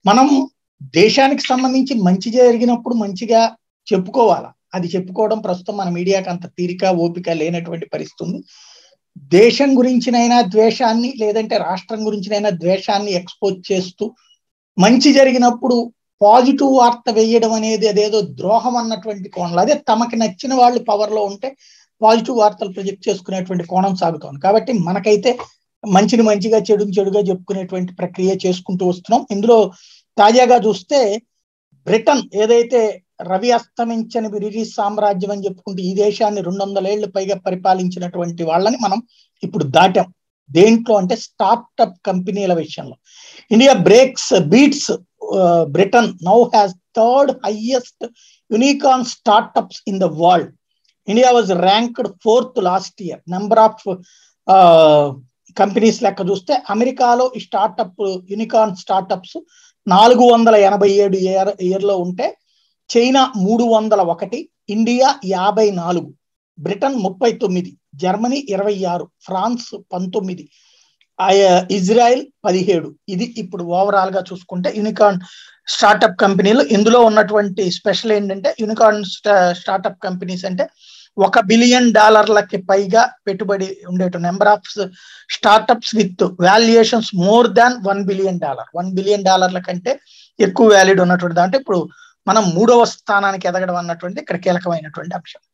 మనం దేశానికి సంబంధించి మంచి జరిగినప్పుడు మంచిగా చెప్పుకోవాలా అది చెప్పుకోవడం ప్రస్తుతం మన మీడియాకి అంత తీరిక ఓపిక లేనటువంటి పరిస్థితి ఉంది దేశం గురించినైనా ద్వేషాన్ని లేదంటే రాష్ట్రం గురించినైనా ద్వేషాన్ని ఎక్స్పోజ్ చేస్తూ మంచి జరిగినప్పుడు పాజిటివ్ వార్త వేయడం అనేది అదేదో ద్రోహం అన్నటువంటి కోణంలో అదే తమకి నచ్చిన వాళ్ళు పవర్ లో ఉంటే పాజిటివ్ వార్తలు ప్రొజెక్ట్ చేసుకునేటువంటి కోణం సాగుతోంది కాబట్టి మనకైతే మంచిని మంచిగా చెడుని చెడుగా చెప్పుకునేటువంటి ప్రక్రియ చేసుకుంటూ వస్తున్నాం ఇందులో తాజాగా చూస్తే బ్రిటన్ ఏదైతే రవి అస్తమించని బ్రిటిష్ సామ్రాజ్యం అని చెప్పుకుంటూ ఈ దేశాన్ని రెండు వందల ఏళ్లు పైగా పరిపాలించినటువంటి వాళ్ళని మనం ఇప్పుడు దాటాం దేంట్లో అంటే స్టార్ట్అప్ కంపెనీల విషయంలో India breaks beats Britain now has third highest unicorn startups in the world India was ranked fourth last year number of companies లెక్క చూస్తే అమెరికాలో ఈ స్టార్ట్అప్ యూనికాన్ స్టార్ట్అప్స్ నాలుగు వందల ఎనభై ఏడు ఇయర్ ఇయర్లో ఉంటే చైనా మూడు వందల ఒకటి ఇండియా యాభై నాలుగు బ్రిటన్ ముప్పై తొమ్మిది జర్మనీ ఇరవై ఆరు ఫ్రాన్స్ పంతొమ్మిది ఇజ్రాయెల్ పదిహేడు ఇది ఇప్పుడు ఓవరాల్ గా చూసుకుంటే యూనికాన్ స్టార్ట్అప్ కంపెనీలు ఇందులో ఉన్నటువంటి స్పెషల్ ఏంటంటే యూనికాన్ స్టార్ట్అప్ కంపెనీస్ అంటే ఒక బిలియన్ డాలర్లకి పైగా పెట్టుబడి ఉండేట number of startups with valuations more than one billion dollar one billion డాలర్ల కంటే ఎక్కువ వ్యాలిడ్ ఉన్నటువంటి దాంట్లో ఇప్పుడు మనం మూడవ స్థానానికి ఎదగడం అన్నటువంటి ఇక్కడ కీలకమైనటువంటి అంశం